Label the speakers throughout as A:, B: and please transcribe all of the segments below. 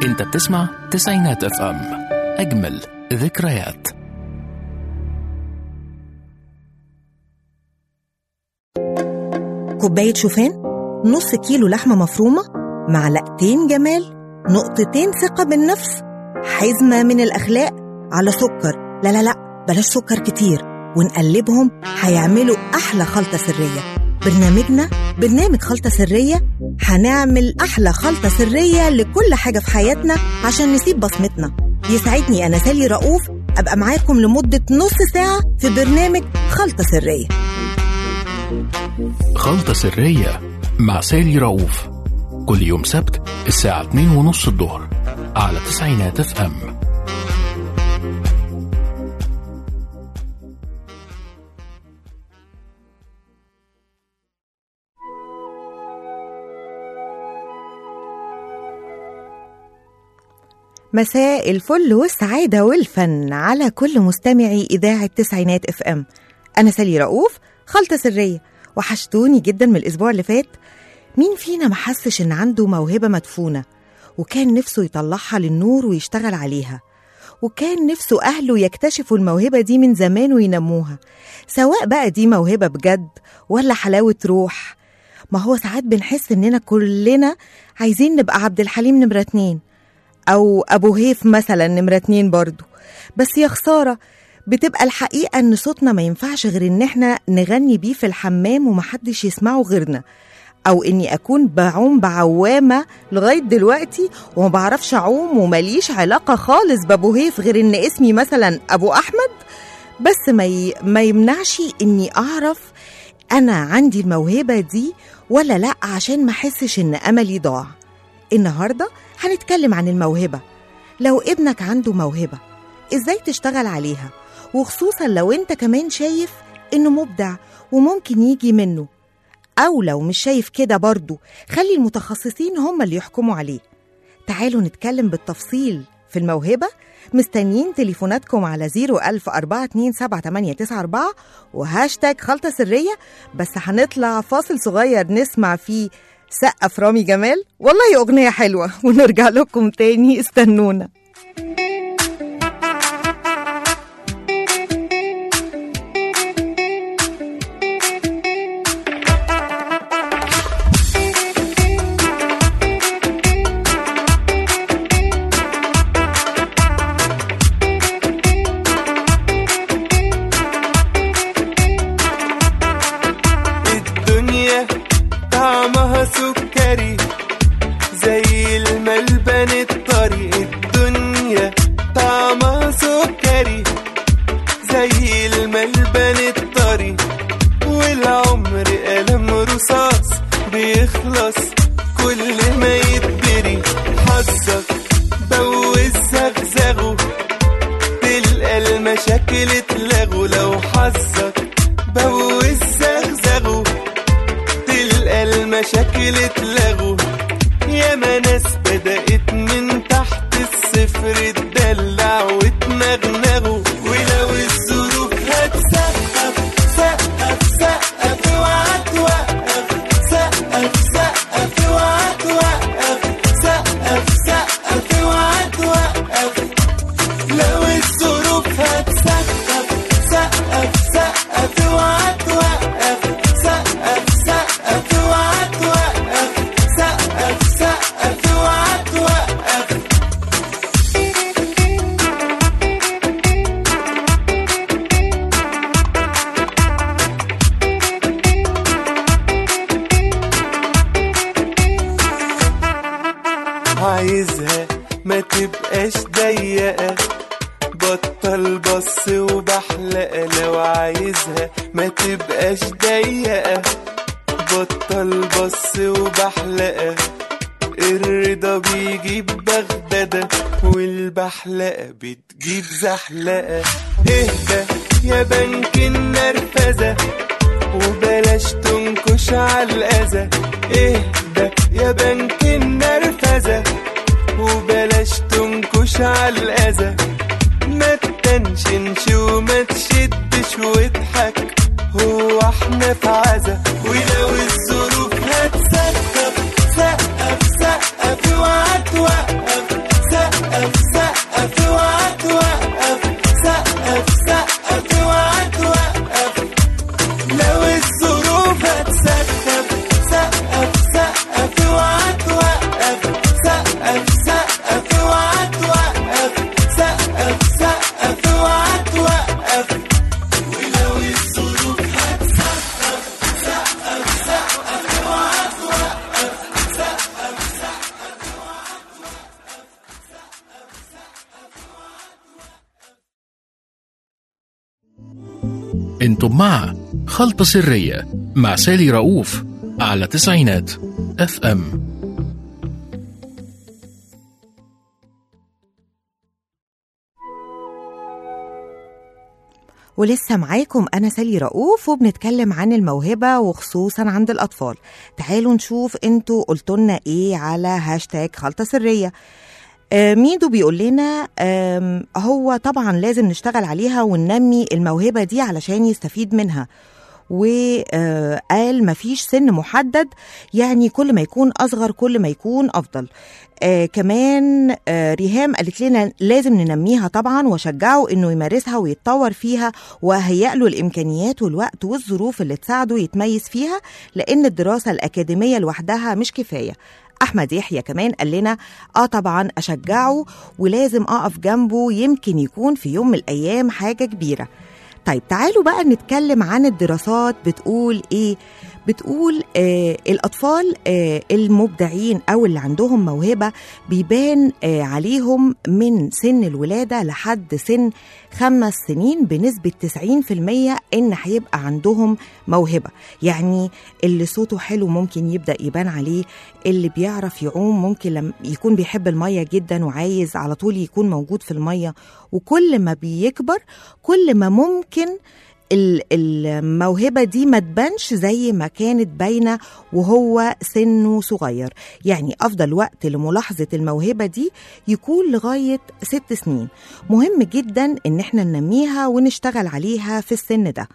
A: انت بتسمع تسعينات اف ام اجمل ذكريات
B: كوباية شوفان نص كيلو لحمة مفرومة معلقتين جمال نقطتين ثقة بالنفس حزمة من الأخلاق على سكر لا لا لا بلاش سكر كتير ونقلبهم هيعملوا أحلى خلطة سرية برنامجنا برنامج خلطة سرية هنعمل أحلى خلطة سرية لكل حاجة في حياتنا عشان نسيب بصمتنا يسعدني أنا سالي رؤوف أبقى معاكم لمدة نص ساعة في برنامج خلطة سرية
A: خلطة سرية مع سالي رؤوف كل يوم سبت الساعة 2 ونص الظهر على تسعينات اف ام
B: مساء الفل والسعادة والفن على كل مستمعي إذاعة تسعينات اف ام أنا سالي رؤوف خلطة سرية وحشتوني جدا من الأسبوع اللي فات مين فينا ما حسش إن عنده موهبة مدفونة وكان نفسه يطلعها للنور ويشتغل عليها وكان نفسه أهله يكتشفوا الموهبة دي من زمان وينموها سواء بقى دي موهبة بجد ولا حلاوة روح ما هو ساعات بنحس إننا كلنا عايزين نبقى عبد الحليم نمرة اتنين أو أبو هيف مثلا نمرة اتنين برضو بس يا خسارة بتبقى الحقيقة إن صوتنا ما ينفعش غير إن إحنا نغني بيه في الحمام ومحدش يسمعه غيرنا أو إني أكون بعوم بعوامة لغاية دلوقتي وما بعرفش أعوم ومليش علاقة خالص بأبو هيف غير إن اسمي مثلا أبو أحمد بس ما, ي... ما يمنعش إني أعرف أنا عندي الموهبة دي ولا لأ عشان ما أحسش إن أملي ضاع النهارده هنتكلم عن الموهبة لو ابنك عنده موهبة ازاي تشتغل عليها وخصوصا لو انت كمان شايف انه مبدع وممكن يجي منه او لو مش شايف كده برضه خلي المتخصصين هم اللي يحكموا عليه تعالوا نتكلم بالتفصيل في الموهبة مستنيين تليفوناتكم على 010427894 وهاشتاج خلطة سرية بس هنطلع فاصل صغير نسمع فيه سقف رامي جمال والله أغنية حلوة ونرجع لكم تاني استنونا
C: الدنيا طعمها سكري زي الملبن الطري الدنيا طعمها سكري زي الملبن الطري والعمر قلم رصاص بيخلص كل ما يتبري حظك بوز زغزغه تلقى المشاكل اتلغوا لو حظك بوز زغزغه تلقى المشاكل اتلغوا ياما ناس بدأت من تحت الصفر تدلع وتنغنغوا ولو الظروف هتسقف سقف سقف اوعى توقف سقف سقف اوعى توقف سقف سقف اوعى توقف لو الظروف هتسقف سقف سقف اوعى توقف سقف سقف اوعى توقف سقف سقف اوعى توقف عايزها ما تبقاش ضيقة بطل بص وبحلقة لو عايزها ما تبقاش ضيقة بطل بص وبحلقة الرضا بيجيب بغدادة والبحلقة بتجيب زحلقة اهدى يا بنك النرفزة وبلاش تنكش على الأذى اهدى يا بنك النرفزة وبلاش تنكش على الأذى ما تتنشنش وما تشدش واضحك هو احنا في عزا ولو الظروف هتسقف سقف سقف اوعى توقف
A: انتم مع خلطة سرية مع سالي رؤوف على تسعينات اف ام
B: ولسه معاكم أنا سالي رؤوف وبنتكلم عن الموهبة وخصوصا عند الأطفال تعالوا نشوف انتوا قلتولنا ايه على هاشتاج خلطة سرية آه، ميدو بيقول لنا آم، هو طبعا لازم نشتغل عليها وننمي الموهبة دي علشان يستفيد منها وقال مفيش سن محدد يعني كل ما يكون أصغر كل ما يكون أفضل آه كمان آه ريهام قالت لنا لازم ننميها طبعا وشجعه انه يمارسها ويتطور فيها وهيئ له الامكانيات والوقت والظروف اللي تساعده يتميز فيها لان الدراسه الاكاديميه لوحدها مش كفايه احمد يحيى كمان قال لنا اه طبعا اشجعه ولازم اقف جنبه يمكن يكون في يوم من الايام حاجه كبيره طيب تعالوا بقى نتكلم عن الدراسات بتقول ايه بتقول آه الأطفال آه المبدعين أو اللي عندهم موهبة بيبان آه عليهم من سن الولادة لحد سن خمس سنين بنسبة 90% إن هيبقى عندهم موهبة يعني اللي صوته حلو ممكن يبدأ يبان عليه اللي بيعرف يعوم ممكن لما يكون بيحب المية جدا وعايز على طول يكون موجود في المية وكل ما بيكبر كل ما ممكن ال- الموهبة دي ما تبانش زي ما كانت باينة وهو سنه صغير يعني أفضل وقت لملاحظة الموهبة دي يكون لغاية ست سنين مهم جدا إن احنا ننميها ونشتغل عليها في السن ده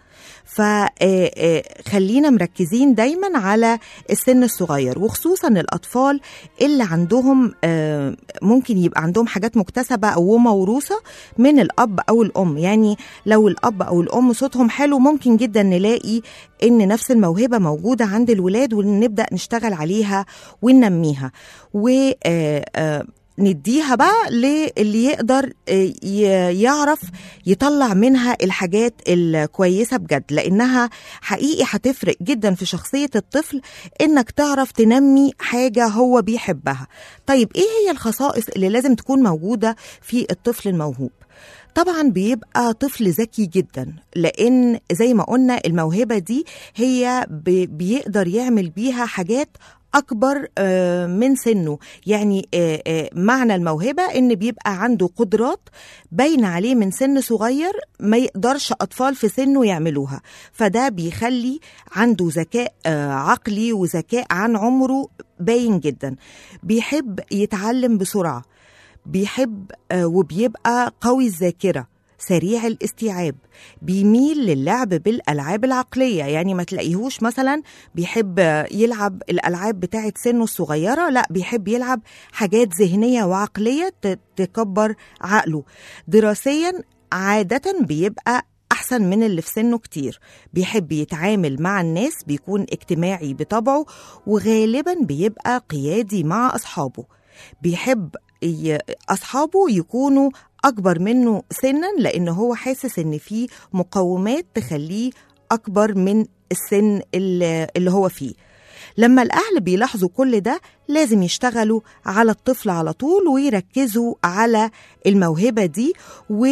B: فخلينا مركزين دايما على السن الصغير وخصوصا الأطفال اللي عندهم آه، ممكن يبقى عندهم حاجات مكتسبة أو موروثة من الأب أو الأم يعني لو الأب أو الأم صوتهم حلو ممكن جدا نلاقي إن نفس الموهبة موجودة عند الولاد ونبدأ نشتغل عليها وننميها و آه، آه، نديها بقى للي يقدر آه، ي- يعرف يطلع منها الحاجات الكويسة بجد لأنها حقيقي هتفرق جدا في شخصية الطفل إنك تعرف تنمي حاجة هو بيحبها طيب إيه هي الخصائص اللي لازم تكون موجودة في الطفل الموهوب طبعا بيبقى طفل ذكي جدا لان زي ما قلنا الموهبه دي هي بي- بيقدر يعمل بيها حاجات اكبر آه، من سنه يعني آه، آه، معنى الموهبه ان بيبقى عنده قدرات باينه عليه من سن صغير ما يقدرش اطفال في سنه يعملوها فده بيخلي عنده ذكاء آه، عقلي وذكاء عن عمره باين جدا بيحب يتعلم بسرعه بيحب آه، وبيبقى قوي الذاكرة سريع الاستيعاب بيميل للعب بالألعاب العقلية يعني ما تلاقيهوش مثلا بيحب آه، يلعب الألعاب بتاعت سنه الصغيرة لا بيحب يلعب حاجات ذهنية وعقلية ت- تكبر عقله دراسيا عادة بيبقى أحسن من اللي في سنه كتير بيحب يتعامل مع الناس بيكون اجتماعي بطبعه وغالبا بيبقى قيادي مع أصحابه بيحب ي- أصحابه يكونوا أكبر منه سنا لأن هو حاسس إن في مقومات تخليه أكبر من السن اللي اللي هو فيه لما الأهل بيلاحظوا كل ده لازم يشتغلوا على الطفل على طول ويركزوا على الموهبة دي و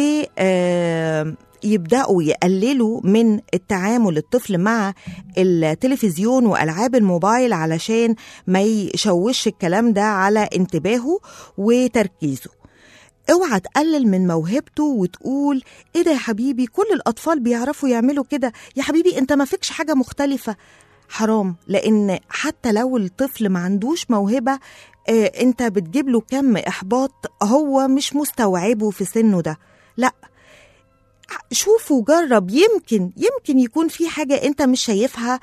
B: آه، يبدأوا يقللوا من التعامل الطفل مع التلفزيون وألعاب الموبايل علشان ما يشوش الكلام ده على انتباهه وتركيزه اوعى تقلل من موهبته وتقول ايه ده يا حبيبي كل الاطفال بيعرفوا يعملوا كده يا حبيبي انت ما فيكش حاجه مختلفه حرام لان حتى لو الطفل ما عندوش موهبه آه انت بتجيب له كم احباط هو مش مستوعبه في سنه ده لا شوف وجرب يمكن يمكن يكون في حاجة أنت مش شايفها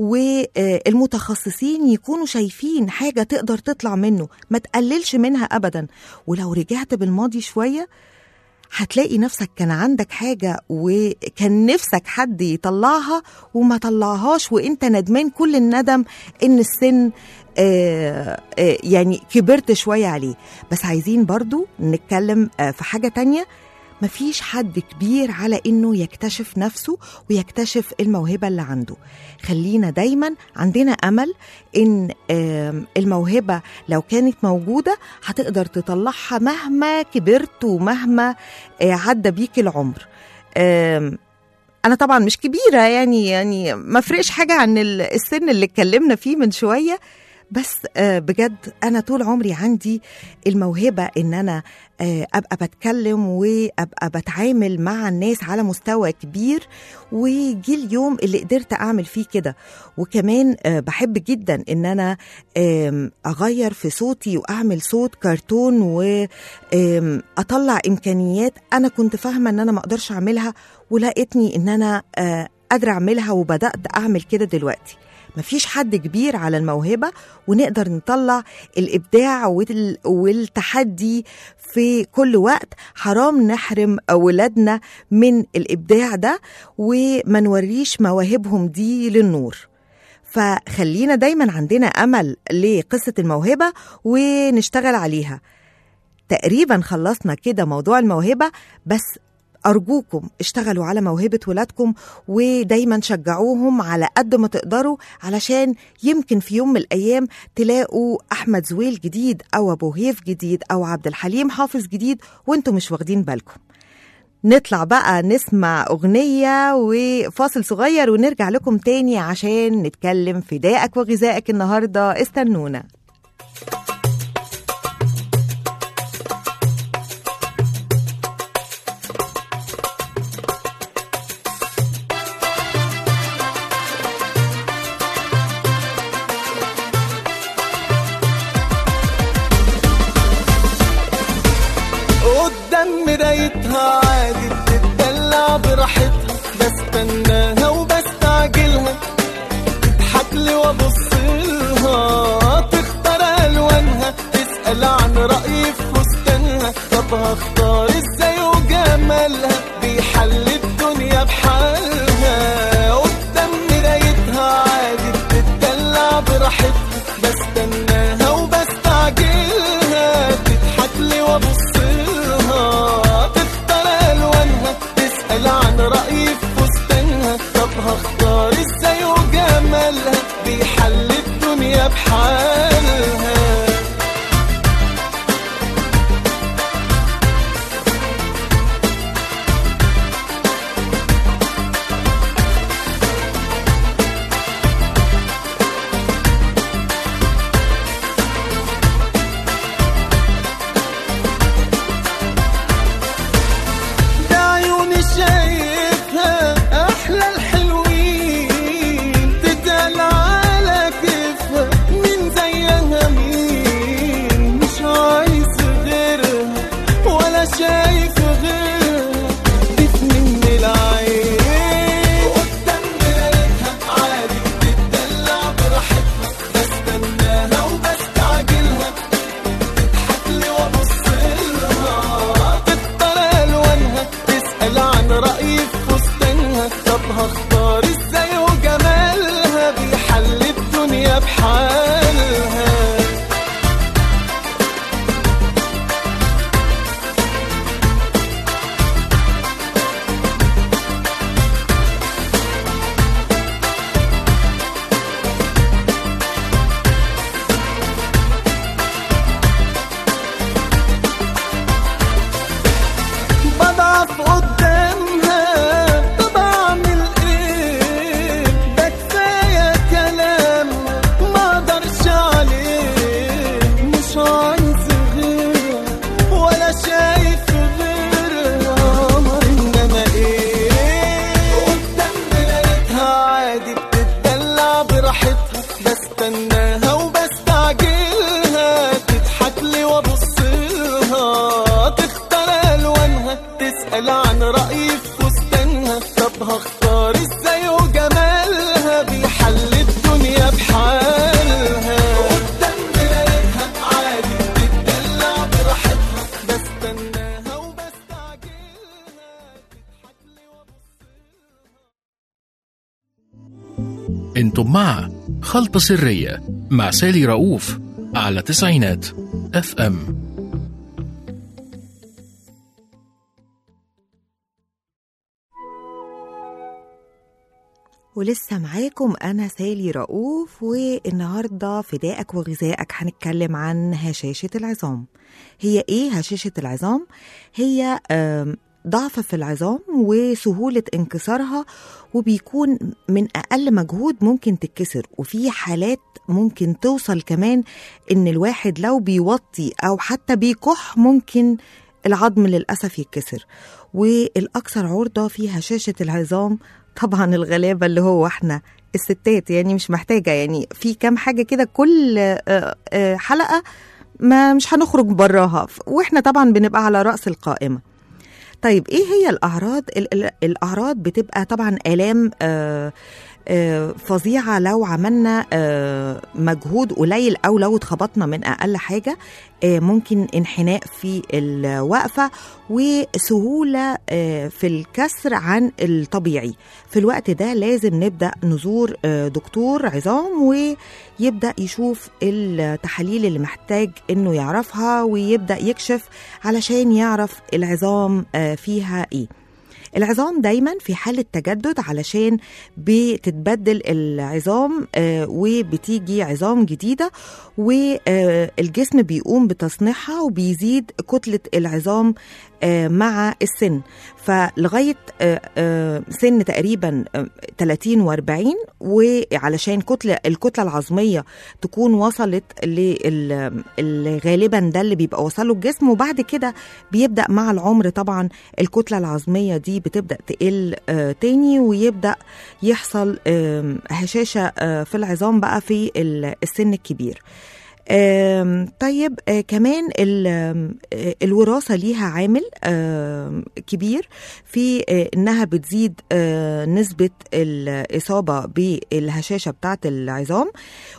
B: والمتخصصين يكونوا شايفين حاجة تقدر تطلع منه ما تقللش منها أبدا ولو رجعت بالماضي شوية هتلاقي نفسك كان عندك حاجة وكان نفسك حد يطلعها وما طلعهاش وانت ندمان كل الندم ان السن آه آه يعني كبرت شوية عليه بس عايزين برضو نتكلم آه في حاجة تانية مفيش حد كبير على انه يكتشف نفسه ويكتشف الموهبه اللي عنده خلينا دايما عندنا امل ان آم، الموهبه لو كانت موجوده هتقدر تطلعها مهما كبرت ومهما آه، عدى بيك العمر آم، انا طبعا مش كبيره يعني يعني ما فرقش حاجه عن ال- السن اللي اتكلمنا فيه من شويه بس آه، بجد انا طول عمري عندي الموهبه ان انا آه، ابقى بتكلم وابقى بتعامل مع الناس على مستوى كبير وجي اليوم اللي قدرت اعمل فيه كده وكمان آه، بحب جدا ان انا آم، اغير في صوتي واعمل صوت كرتون واطلع امكانيات انا كنت فاهمه ان انا ما اقدرش اعملها ولقيتني ان انا آه، قادره اعملها وبدات اعمل كده دلوقتي مفيش حد كبير على الموهبه ونقدر نطلع الابداع وال- والتحدي في كل وقت حرام نحرم اولادنا من الابداع ده وما نوريش مواهبهم دي للنور فخلينا دايما عندنا امل لقصه الموهبه ونشتغل عليها تقريبا خلصنا كده موضوع الموهبه بس أرجوكم اشتغلوا على موهبة ولادكم ودايما شجعوهم على قد ما تقدروا علشان يمكن في يوم من الأيام تلاقوا أحمد زويل جديد أو أبو هيف جديد أو عبد الحليم حافظ جديد وانتم مش واخدين بالكم نطلع بقى نسمع أغنية وفاصل صغير ونرجع لكم تاني عشان نتكلم في دائك وغذائك النهاردة استنونا
C: قدام مرايتها عادي بتدلع براحتها بستناها وبستعجلها تضحك لي وابص لها تختار الوانها تسال عن رايي في فستانها طب هختار ازاي وجمالها بيحل الدنيا بحالها قدام مرايتها عادي بتدلع براحتها بستناها وبستعجلها تضحك لي وابص لها تختار الوانها تسال عن رايي في فستانها طب هختار ازاي وجمالها بيحل الدنيا بحالها ده عيوني شايفها احلى الحلوين تتقال على كيفها مين زيها مين مش عايز غيرها ولا شايف غيرها تفني من العين قدام مرايتها عادي بتدلع براحتها بستناها وبستعجلها تضحك لي وابص لها تختار الوانها تسال عن رايي في فستانها طب هختار ازاي وجمالها بيحل الدنيا بحالها بضعف قدامها طب اعمل ايه ده كفايه كلام ما اقدرش عليه مش عايز غيرها ولا شايف غيرها قمر انما ايه قدام مرايتها عادي بتدلع براحتها بستناها وبستعجلها تضحك لي وابص لها تختار الوانها تسال عن رايي في فستانها طب هختار ازاي وجمالها بيحل الدنيا بحالها قدام مرايتها عادي بتدلع براحتها بستناها وبستعجلها تضحك لي وابص
A: انتم مع خلطة سرية مع سالي رؤوف على تسعينات اف ام
B: ولسه معاكم أنا سالي رؤوف والنهاردة في دائك وغذائك هنتكلم عن هشاشة العظام هي إيه هشاشة العظام؟ هي آم، ضعف في العظام وسهولة انكسارها وبيكون من أقل مجهود ممكن تتكسر وفي حالات ممكن توصل كمان إن الواحد لو بيوطي أو حتى بيكح ممكن العظم للأسف يتكسر والأكثر عرضة في هشاشة العظام طبعا الغلابة اللي هو احنا الستات يعني مش محتاجة يعني في كام حاجة كده كل آه، آه، حلقة ما مش هنخرج براها واحنا طبعا بنبقى على رأس القائمة طيب ايه هي الاعراض ال- ال- الاعراض بتبقى طبعا الام آه آه، فظيعه لو عملنا آه، مجهود قليل او لو اتخبطنا من اقل حاجه آه، ممكن انحناء في الوقفه وسهوله آه، في الكسر عن الطبيعي في الوقت ده لازم نبدا نزور آه، دكتور عظام ويبدا يشوف التحاليل اللي محتاج انه يعرفها ويبدا يكشف علشان يعرف العظام آه، فيها ايه العظام دايما في حالة تجدد علشان بتتبدل العظام آه، وبتيجي عظام جديدة والجسم بيقوم بتصنيعها وبيزيد كتلة العظام آه، مع السن فلغاية آه، آه، سن تقريبا آه، 30 و40 وعلشان كتلة الكتلة العظمية تكون وصلت لل- ال- غالبا ده اللي بيبقى وصله الجسم وبعد كده بيبدأ مع العمر طبعا الكتلة العظمية دي بتبدأ تقل آه، تاني ويبدأ يحصل آم، هشاشة آه، في العظام بقى في ال- السن الكبير آم، طيب آه، كمان ال- آم، آه، الوراثة ليها عامل آم، كبير في آه، إنها بتزيد آه، نسبة الإصابة بالهشاشة بتاعة العظام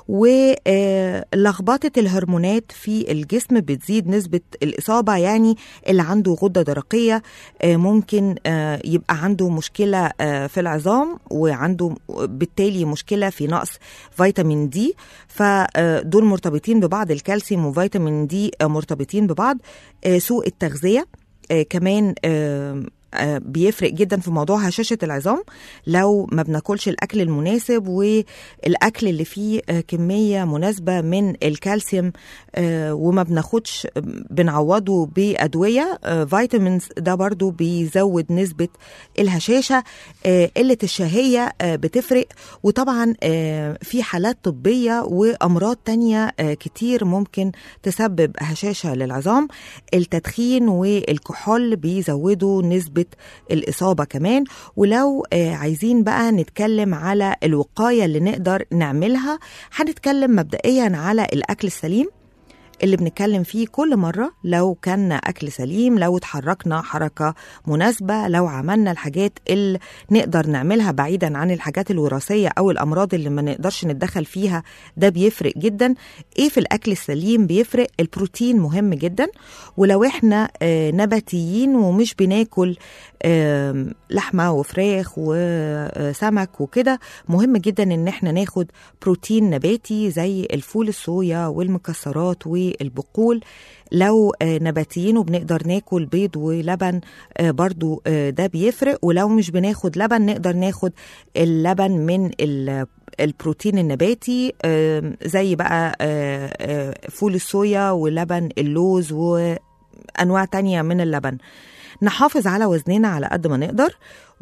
B: ولخبطة الهرمونات في الجسم بتزيد نسبة الإصابة يعني اللي عنده غدة درقية آه، ممكن آه، يبقى عنده مشكلة آه، في العظام وعنده بالتالي مشكلة في نقص فيتامين دي فدول مرتبطين ببعض الكالسيوم وفيتامين دي آه، مرتبطين ببعض آه، سوء التغذية آه، كمان آه، آه، بيفرق جدا في موضوع هشاشة العظام لو ما بناكلش الأكل المناسب والأكل اللي فيه آه، كمية مناسبة من الكالسيوم آه، وما بناخدش بنعوضه بأدوية آه، فيتامينز ده برضو بيزود نسبة الهشاشة آه، قلة الشهية آه، بتفرق وطبعا آه، في حالات طبية وأمراض تانية آه، كتير ممكن تسبب هشاشة للعظام التدخين والكحول بيزودوا نسبة الإصابة كمان ولو آه، عايزين بقى نتكلم على الوقاية اللي نقدر نعملها هنتكلم مبدئيا على الأكل السليم اللي بنتكلم فيه كل مرة لو كان أكل سليم لو اتحركنا حركة مناسبة لو عملنا الحاجات اللي نقدر نعملها بعيدا عن الحاجات الوراثية أو الأمراض اللي ما نقدرش نتدخل فيها ده بيفرق جدا إيه في الأكل السليم بيفرق البروتين مهم جدا ولو إحنا آه، نباتيين ومش بناكل آم، لحمة وفراخ وسمك وكده مهم جدا إن إحنا ناخد بروتين نباتي زي الفول الصويا والمكسرات والبقول لو آه، نباتيين وبنقدر ناكل بيض ولبن آه، برضو آه، ده بيفرق ولو مش بناخد لبن نقدر ناخد اللبن من ال- البروتين النباتي آم، زي بقى آه، آه، فول الصويا ولبن اللوز وأنواع تانية من اللبن نحافظ على وزننا على قد ما نقدر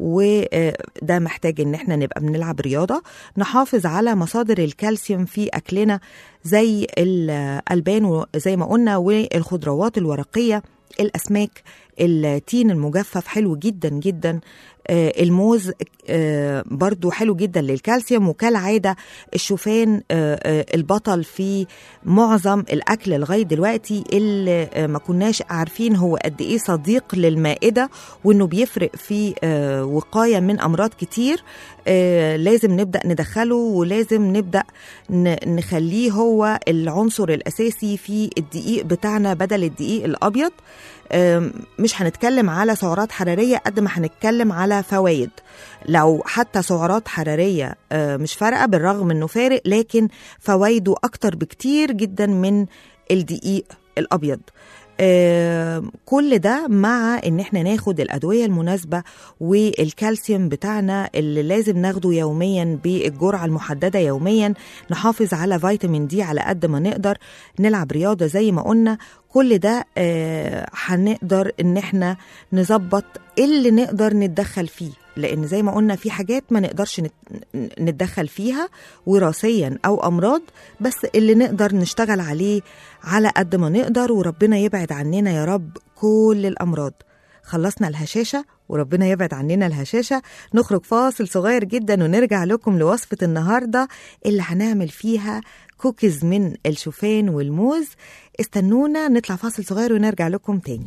B: وده محتاج ان احنا نبقى بنلعب رياضه نحافظ على مصادر الكالسيوم في اكلنا زي الالبان زي ما قلنا والخضروات الورقيه الاسماك التين المجفف حلو جدا جدا آه، الموز آه، برضو حلو جدا للكالسيوم وكالعادة الشوفان آه، آه، البطل في معظم الأكل لغاية دلوقتي اللي آه، ما كناش عارفين هو قد إيه صديق للمائدة وإنه بيفرق في آه، وقاية من أمراض كتير آه، لازم نبدأ ندخله ولازم نبدأ ن- نخليه هو العنصر الأساسي في الدقيق بتاعنا بدل الدقيق الأبيض آم، مش هنتكلم على سعرات حرارية قد ما هنتكلم على فوائد لو حتى سعرات حرارية آه، مش فارقة بالرغم انه فارق لكن فوائده اكتر بكتير جدا من الدقيق الابيض آه، كل ده مع ان احنا ناخد الادويه المناسبه والكالسيوم بتاعنا اللي لازم ناخده يوميا بالجرعه المحدده يوميا نحافظ على فيتامين دي على قد ما نقدر نلعب رياضه زي ما قلنا كل ده آه، هنقدر ان احنا نظبط اللي نقدر نتدخل فيه لان زي ما قلنا في حاجات ما نقدرش نت- نتدخل فيها وراثيا او امراض بس اللي نقدر نشتغل عليه على قد ما نقدر وربنا يبعد عننا يا رب كل الامراض خلصنا الهشاشه وربنا يبعد عننا الهشاشه نخرج فاصل صغير جدا ونرجع لكم لوصفه النهارده اللي هنعمل فيها كوكيز من الشوفان والموز استنونا نطلع فاصل صغير ونرجع لكم تاني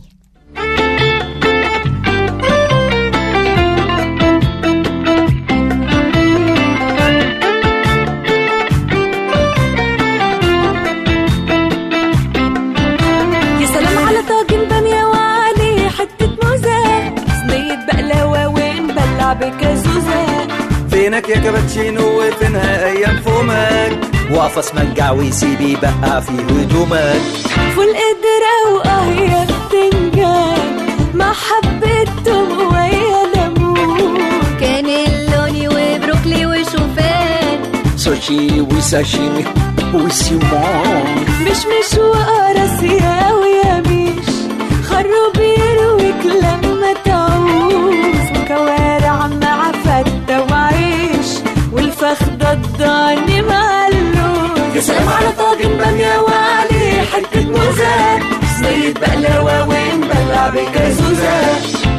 D: يا سلام على طاجن بامية وعليه حتة موزة صينية بقلاوة ونبلع بكازوزة
C: فينك يا كابتشينو وفينها ايام فمك
E: واقف مجع ويسيب يبقع في هدومك
D: فول قدرة وقهية بتنجان مع حبة توم ويا ليمون
F: كانيلوني وبروكلي وشوفان
E: سوشي وساشيمي وسيمون
D: مش مش وقراصية ويميش خروب يرويك لما تعوز وكوارع مع فتة وعيش والفخدة الضاني مع اللوز يا سلام على طاجن بامية وعليه حتة موزة صينية بقلاوة ونبلع بكازوزة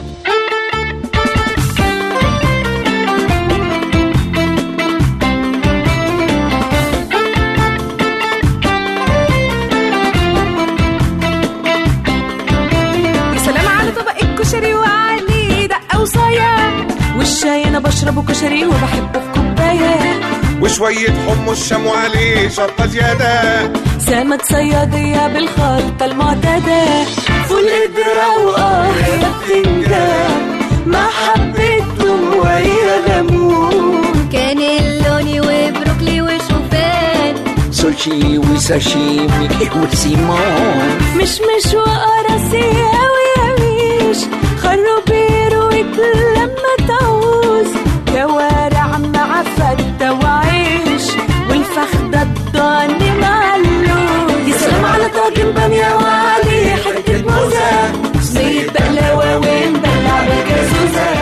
D: يا سلام على طبق الكشري وعليه دقة وصايا والشاي انا بشربه كشري وبحبه في كوبايه
G: وشوية حمص شام وعليه شطة زيادة
D: سمك صيادية بالخلطة المعتادة فول قدرة وقاهية بتنجان مع حبة توم ويا ليمون
F: كانيلوني وبروكلي وشوفان
E: سوشي وساشيمي وسيمون
D: مش مش وقراصية ويميش خروب يرويك لما تعوز كوارع مع فتة وعيش والفخدة الضاني مع اللوز يا سلام على طاجن بامية وعليه حتة موزة صينية بقلاوة ونبلع بكازوزة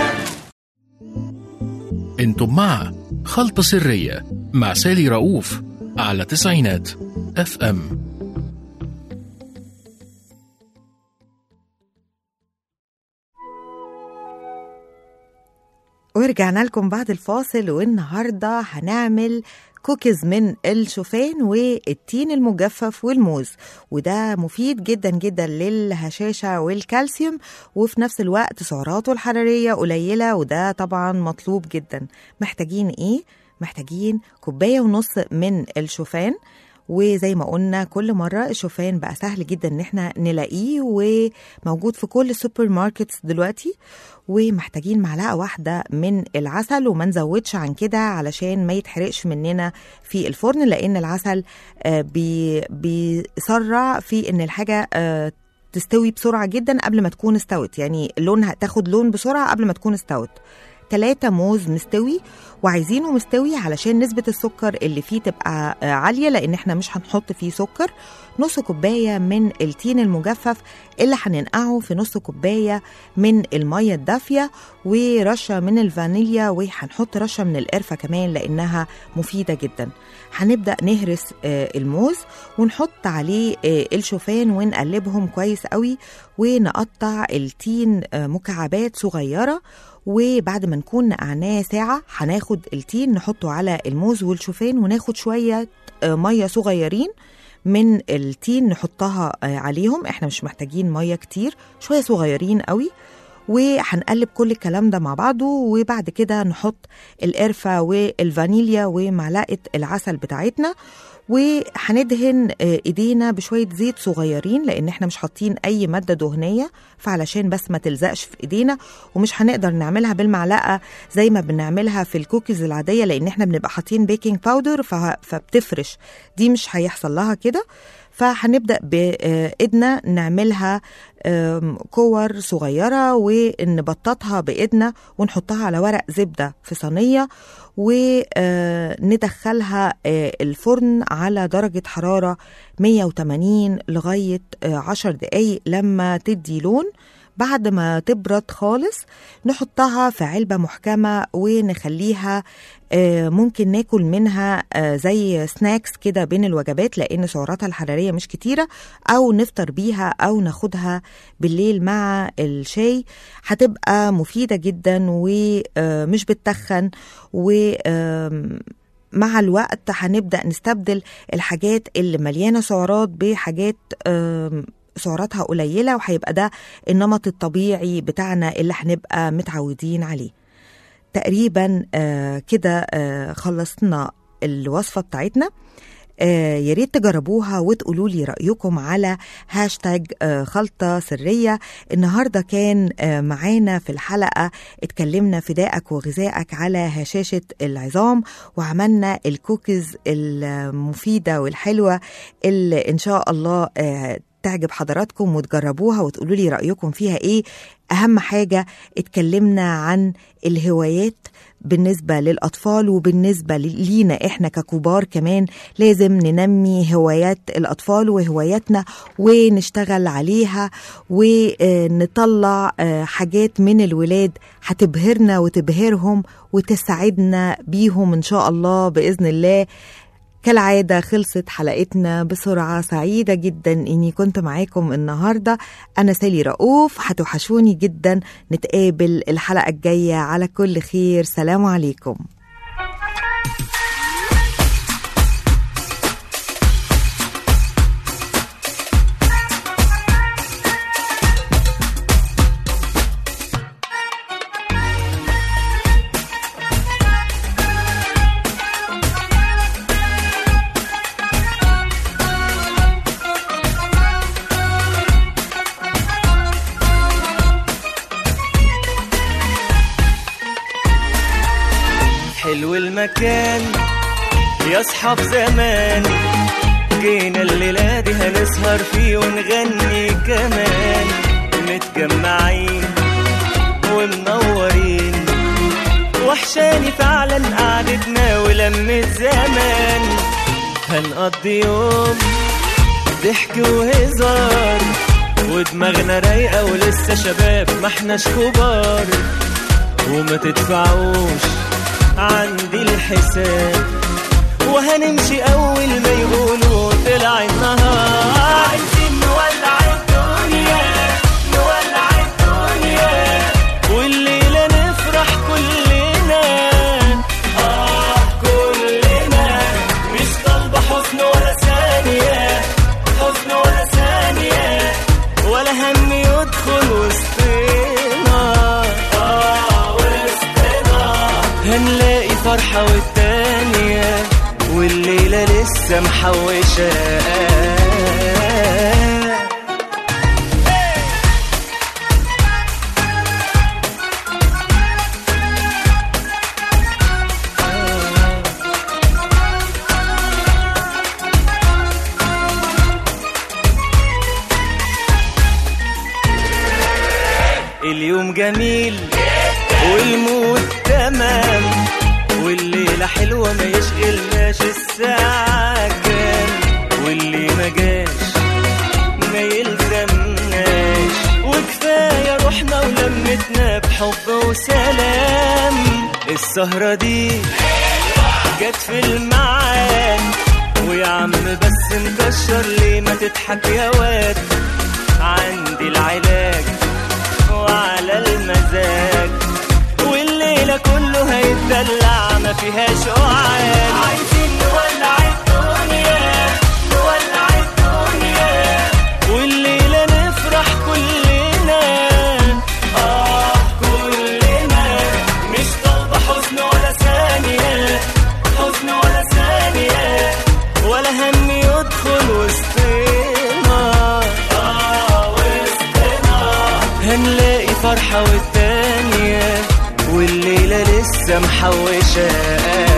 A: انتم مع خلطة سرية مع سالي رؤوف على تسعينات اف ام
B: ورجعنا لكم بعد الفاصل والنهارده هنعمل كوكيز من الشوفان والتين المجفف والموز وده مفيد جدا جدا للهشاشة والكالسيوم وفي نفس الوقت سعراته الحرارية قليلة وده طبعا مطلوب جدا محتاجين ايه؟ محتاجين كوباية ونص من الشوفان وزي ما قلنا كل مرة الشوفان بقى سهل جدا ان احنا نلاقيه وموجود في كل السوبر ماركتس دلوقتي ومحتاجين معلقة واحدة من العسل وما نزودش عن كده علشان ما يتحرقش مننا في الفرن لان العسل آه، بي بيسرع في ان الحاجة آه، تستوي بسرعة جدا قبل ما تكون استوت يعني لونها تاخد لون بسرعة قبل ما تكون استوت تلاتة موز مستوي وعايزينه مستوي علشان نسبة السكر اللي فيه تبقى آه، عالية لأن احنا مش هنحط فيه سكر نص كوباية من التين المجفف اللي هننقعه في نص كوباية من المية الدافية ورشة من الفانيليا وهنحط رشة من القرفة كمان لأنها مفيدة جدا هنبدأ نهرس آه، الموز ونحط عليه آه، الشوفان ونقلبهم كويس قوي ونقطع التين آه، مكعبات صغيرة وبعد ما نكون نقعناه ساعة هناخد التين نحطه على الموز والشوفان وناخد شوية آه، مية صغيرين من التين نحطها آه، عليهم احنا مش محتاجين مية كتير شوية صغيرين قوي وهنقلب كل الكلام ده مع بعضه وبعد كده نحط القرفة والفانيليا ومعلقة العسل بتاعتنا وهندهن آه، ايدينا بشويه زيت صغيرين لان احنا مش حاطين اي ماده دهنيه فعلشان بس ما تلزقش في ايدينا ومش هنقدر نعملها بالمعلقه زي ما بنعملها في الكوكيز العاديه لان احنا بنبقى حاطين بيكنج باودر ف- فبتفرش دي مش هيحصل لها كده فهنبدأ بإيدنا نعملها آم، كور صغيرة ونبططها بإيدنا ونحطها على ورق زبدة في صينية وندخلها الفرن على درجة حرارة 180 لغاية آه، 10 دقايق لما تدي لون بعد ما تبرد خالص نحطها في علبة محكمة ونخليها آه، ممكن ناكل منها آه، زي سناكس كده بين الوجبات لأن سعراتها الحرارية مش كتيرة أو نفطر بيها أو ناخدها بالليل مع الشاي هتبقى مفيدة جدا ومش بتتخن و آم، مع الوقت هنبدأ نستبدل الحاجات اللي مليانة سعرات بحاجات آم، سعراتها قليلة وهيبقى ده النمط الطبيعي بتاعنا اللي هنبقى متعودين عليه تقريبا آه، كده آه، خلصنا الوصفة بتاعتنا آه، يا ريت تجربوها وتقولوا لي رأيكم على هاشتاج آه، خلطة سرية النهاردة كان آه، معانا في الحلقة اتكلمنا فدائك وغذائك على هشاشة العظام وعملنا الكوكيز المفيدة والحلوة اللي إن شاء الله آه، تعجب حضراتكم وتجربوها وتقولوا لي رأيكم فيها إيه أهم حاجة اتكلمنا عن الهوايات بالنسبة للأطفال وبالنسبة لينا إحنا ككبار كمان لازم ننمي هوايات الأطفال وهواياتنا ونشتغل عليها ونطلع آه، حاجات من الولاد هتبهرنا وتبهرهم وتسعدنا بيهم إن شاء الله بإذن الله كالعادة خلصت حلقتنا بسرعة سعيدة جدا إني كنت معاكم النهاردة أنا سالي رؤوف هتوحشوني جدا نتقابل الحلقة الجاية على كل خير سلام عليكم
C: حلو المكان يا اصحاب زمان جينا الليلة دي هنسهر فيه ونغني كمان متجمعين ومنورين وحشاني فعلا قعدتنا ولمة زمان هنقضي يوم ضحك وهزار ودماغنا رايقة ولسه شباب ما احناش كبار وما تدفعوش عندي الحساب وهنمشي اول ما يقولوا طلع النهار عايزين نولع الدنيا نولع الدنيا والليلة نفرح كلنا اه كلنا مش طالبة حزن ولا ثانية حزن ولا ثانية ولا هم يدخل وسطنا اه وسطنا هنلاقي فرحة والتانية والليلة لسه محوشة اليوم جميل والمود تمام والليلة حلوة ما يشغلناش الساعة كام واللي ما جاش ما يلزمناش وكفاية روحنا ولمتنا بحب وسلام السهرة دي جت في الميعاد ويا عم بس مكشر ليه ما تضحك يا واد عندي العلاج وعلى المزاج والليلة كله هيتدلع ما فيهاش قعاد عايزين نولع الدنيا نولع الدنيا والليلة نفرح كلنا آه كلنا مش طالبة حزن ولا ثانية حزن ولا ثانية ولا هم يدخل وسطنا آه وسطنا هنلاقي فرحة والتانية والليلة لسه محوشة